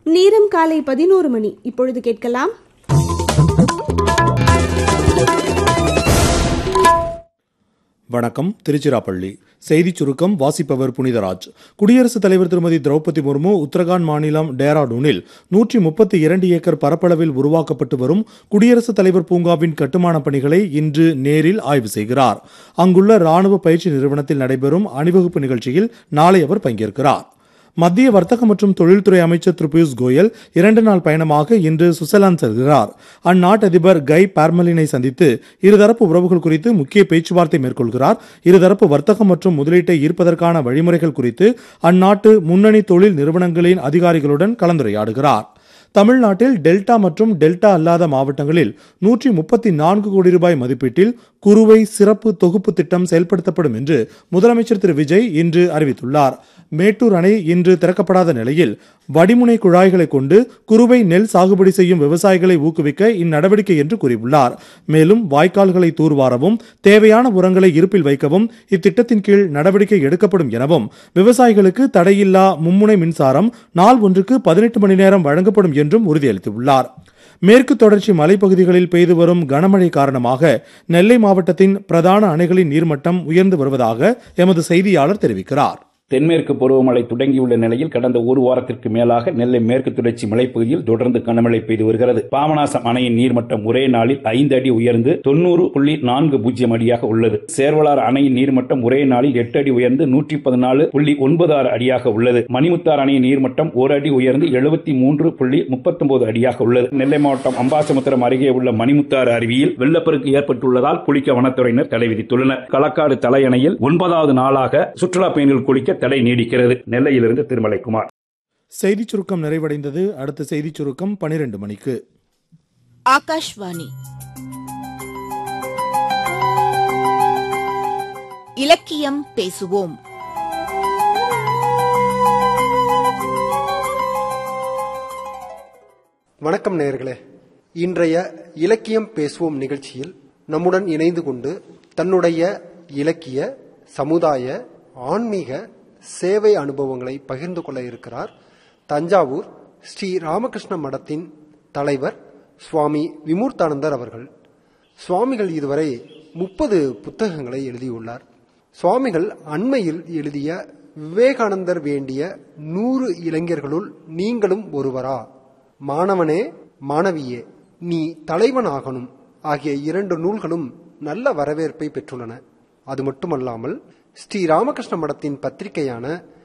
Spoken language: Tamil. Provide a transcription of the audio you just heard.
நேரம் காலை பதினோரு மணி இப்பொழுது கேட்கலாம் வணக்கம் திருச்சிராப்பள்ளி செய்திச் சுருக்கம் வாசிப்பவர் புனிதராஜ் குடியரசுத் தலைவர் திருமதி திரௌபதி முர்மு உத்தரகாண்ட் மாநிலம் டேராடூனில் நூற்றி முப்பத்தி இரண்டு ஏக்கர் பரப்பளவில் உருவாக்கப்பட்டு வரும் குடியரசுத் தலைவர் பூங்காவின் கட்டுமான பணிகளை இன்று நேரில் ஆய்வு செய்கிறார் அங்குள்ள ராணுவ பயிற்சி நிறுவனத்தில் நடைபெறும் அணிவகுப்பு நிகழ்ச்சியில் நாளை அவர் பங்கேற்கிறார் மத்திய வர்த்தக மற்றும் தொழில்துறை அமைச்சர் திரு பியூஷ் கோயல் இரண்டு நாள் பயணமாக இன்று சுவிட்சர்லாந்து செல்கிறார் அந்நாட்டு அதிபர் கை பார்மலினை சந்தித்து இருதரப்பு உறவுகள் குறித்து முக்கிய பேச்சுவார்த்தை மேற்கொள்கிறார் இருதரப்பு வர்த்தகம் மற்றும் முதலீட்டை ஈர்ப்பதற்கான வழிமுறைகள் குறித்து அந்நாட்டு முன்னணி தொழில் நிறுவனங்களின் அதிகாரிகளுடன் கலந்துரையாடுகிறார் தமிழ்நாட்டில் டெல்டா மற்றும் டெல்டா அல்லாத மாவட்டங்களில் நூற்றி முப்பத்தி நான்கு கோடி ரூபாய் மதிப்பீட்டில் குறுவை சிறப்பு தொகுப்பு திட்டம் செயல்படுத்தப்படும் என்று முதலமைச்சர் திரு விஜய் இன்று அறிவித்துள்ளார் மேட்டூர் அணை இன்று திறக்கப்படாத நிலையில் வடிமுனை குழாய்களை கொண்டு குறுவை நெல் சாகுபடி செய்யும் விவசாயிகளை ஊக்குவிக்க இந்நடவடிக்கை என்று கூறியுள்ளார் மேலும் வாய்க்கால்களை தூர்வாரவும் தேவையான உரங்களை இருப்பில் வைக்கவும் இத்திட்டத்தின் கீழ் நடவடிக்கை எடுக்கப்படும் எனவும் விவசாயிகளுக்கு தடையில்லா மும்முனை மின்சாரம் நாள் ஒன்றுக்கு பதினெட்டு மணி நேரம் வழங்கப்படும் என்றும் உறுதியளித்துள்ளார் மேற்கு தொடர்ச்சி மலைப்பகுதிகளில் பெய்து வரும் கனமழை காரணமாக நெல்லை மாவட்டத்தின் பிரதான அணைகளின் நீர்மட்டம் உயர்ந்து வருவதாக எமது செய்தியாளர் தெரிவிக்கிறார் தென்மேற்கு பருவமழை தொடங்கியுள்ள நிலையில் கடந்த ஒரு வாரத்திற்கு மேலாக நெல்லை மேற்கு தொடர்ச்சி மலைப்பகுதியில் தொடர்ந்து கனமழை பெய்து வருகிறது பாபநாசம் அணையின் நீர்மட்டம் ஒரே நாளில் ஐந்து அடி உயர்ந்து தொண்ணூறு புள்ளி நான்கு பூஜ்ஜியம் அடியாக உள்ளது சேர்வலார் அணையின் நீர்மட்டம் ஒரே நாளில் எட்டு அடி உயர்ந்து நூற்றி பதினாலு புள்ளி ஒன்பது ஆறு அடியாக உள்ளது மணிமுத்தார் அணையின் நீர்மட்டம் ஒரு அடி உயர்ந்து எழுபத்தி மூன்று புள்ளி முப்பத்தொன்பது அடியாக உள்ளது நெல்லை மாவட்டம் அம்பாசமுத்திரம் அருகே உள்ள மணிமுத்தாறு அருவியில் வெள்ளப்பெருக்கு ஏற்பட்டுள்ளதால் குளிக்க வனத்துறையினர் தடை விதித்துள்ளனர் களக்காடு தலையணையில் ஒன்பதாவது நாளாக சுற்றுலா பயணிகள் குளிக்க தடை நீடிக்கிறது நெல்லையிலிருந்து திருமலைக்குமார் செய்திச் சுருக்கம் நிறைவடைந்தது அடுத்த செய்திச் சுருக்கம் பனிரெண்டு மணிக்கு ஆகாஷ்வாணி இலக்கியம் பேசுவோம் வணக்கம் நேயர்களே இன்றைய இலக்கியம் பேசுவோம் நிகழ்ச்சியில் நம்முடன் இணைந்து கொண்டு தன்னுடைய இலக்கிய சமுதாய ஆன்மீக சேவை அனுபவங்களை பகிர்ந்து கொள்ள இருக்கிறார் தஞ்சாவூர் ஸ்ரீ ராமகிருஷ்ண மடத்தின் தலைவர் சுவாமி விமூர்த்தானந்தர் அவர்கள் சுவாமிகள் இதுவரை முப்பது புத்தகங்களை எழுதியுள்ளார் சுவாமிகள் அண்மையில் எழுதிய விவேகானந்தர் வேண்டிய நூறு இளைஞர்களுள் நீங்களும் ஒருவரா மாணவனே மாணவியே நீ தலைவனாகணும் ஆகிய இரண்டு நூல்களும் நல்ல வரவேற்பை பெற்றுள்ளன அது மட்டுமல்லாமல் ஸ்ரீ ராமகிருஷ்ண மடத்தின் பத்திரிகையான